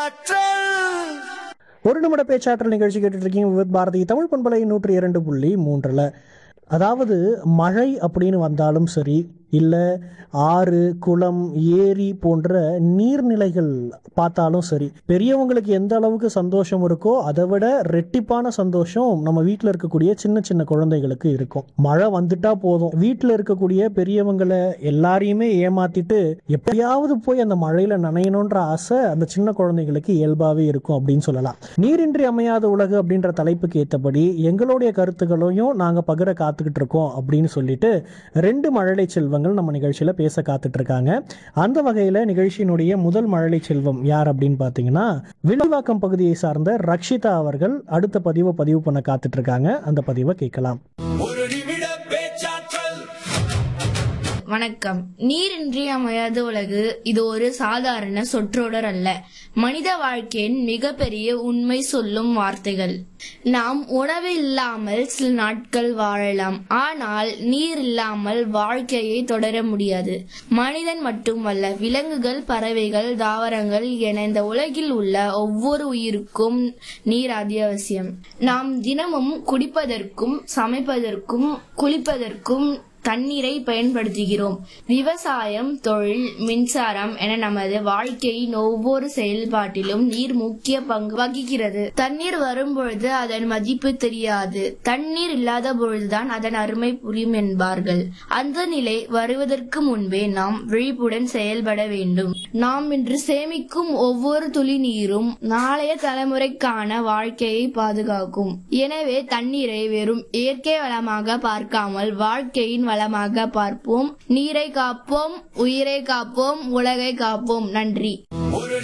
பேச்சாற்றல் ஒரு நிமிட பேச்சாற்றல் நிகழ்ச்சி கேட்டுட்டு இருக்கீங்க வித் பாரதி தமிழ் பண்பலை நூற்றி இரண்டு புள்ளி மூன்றில் அதாவது மழை அப்படின்னு வந்தாலும் சரி இல்லை ஆறு குளம் ஏரி போன்ற நீர்நிலைகள் பார்த்தாலும் சரி பெரியவங்களுக்கு எந்த அளவுக்கு சந்தோஷம் இருக்கோ அதை விட ரெட்டிப்பான சந்தோஷம் நம்ம வீட்டில் இருக்கக்கூடிய சின்ன சின்ன குழந்தைகளுக்கு இருக்கும் மழை வந்துட்டா போதும் வீட்டில் இருக்கக்கூடிய பெரியவங்களை எல்லாரையுமே ஏமாத்திட்டு எப்படியாவது போய் அந்த மழையில நனையணுன்ற ஆசை அந்த சின்ன குழந்தைகளுக்கு இயல்பாகவே இருக்கும் அப்படின்னு சொல்லலாம் நீரின்றி அமையாத உலகு அப்படின்ற தலைப்புக்கு ஏற்றபடி எங்களுடைய கருத்துக்களையும் நாங்கள் பகிர காத்துக்கிட்டு இருக்கோம் அப்படின்னு சொல்லிட்டு ரெண்டு மழலை செல்வங்கள் நம்ம நிகழ்ச்சியில் பேச காத்துட்டு இருக்காங்க அந்த வகையில் நிகழ்ச்சியினுடைய முதல் மழலை செல்வம் யார் அப்படின்னு பார்த்தீங்கன்னா வில்லிவாக்கம் பகுதியை சார்ந்த ரக்ஷிதா அவர்கள் அடுத்த பதிவை பதிவு பண்ண காத்துட்டு இருக்காங்க அந்த பதிவை கேட்கலாம் ஒரு நிமிட பேச்சாற்றல் வணக்கம் நீரின்றி அமையாத உலகு இது ஒரு சாதாரண சொற்றொடர் அல்ல மனித வாழ்க்கையின் மிகப்பெரிய உண்மை சொல்லும் வார்த்தைகள் நாம் உணவு இல்லாமல் சில நாட்கள் வாழலாம் ஆனால் நீர் இல்லாமல் வாழ்க்கையை தொடர முடியாது மனிதன் மட்டுமல்ல விலங்குகள் பறவைகள் தாவரங்கள் என இந்த உலகில் உள்ள ஒவ்வொரு உயிருக்கும் நீர் அத்தியாவசியம் நாம் தினமும் குடிப்பதற்கும் சமைப்பதற்கும் குளிப்பதற்கும் தண்ணீரை பயன்படுத்துகிறோம் விவசாயம் தொழில் மின்சாரம் என நமது வாழ்க்கையின் ஒவ்வொரு செயல்பாட்டிலும் நீர் முக்கிய பங்கு வகிக்கிறது தண்ணீர் வரும்பொழுது அதன் மதிப்பு தெரியாது தண்ணீர் இல்லாத பொழுதுதான் அதன் அருமை புரியும் என்பார்கள் அந்த நிலை வருவதற்கு முன்பே நாம் விழிப்புடன் செயல்பட வேண்டும் நாம் இன்று சேமிக்கும் ஒவ்வொரு துளி நீரும் நாளைய தலைமுறைக்கான வாழ்க்கையை பாதுகாக்கும் எனவே தண்ணீரை வெறும் இயற்கை வளமாக பார்க்காமல் வாழ்க்கையின் வளமாக பார்ப்போம் நீரை காப்போம் உயிரை காப்போம் உலகை காப்போம் நன்றி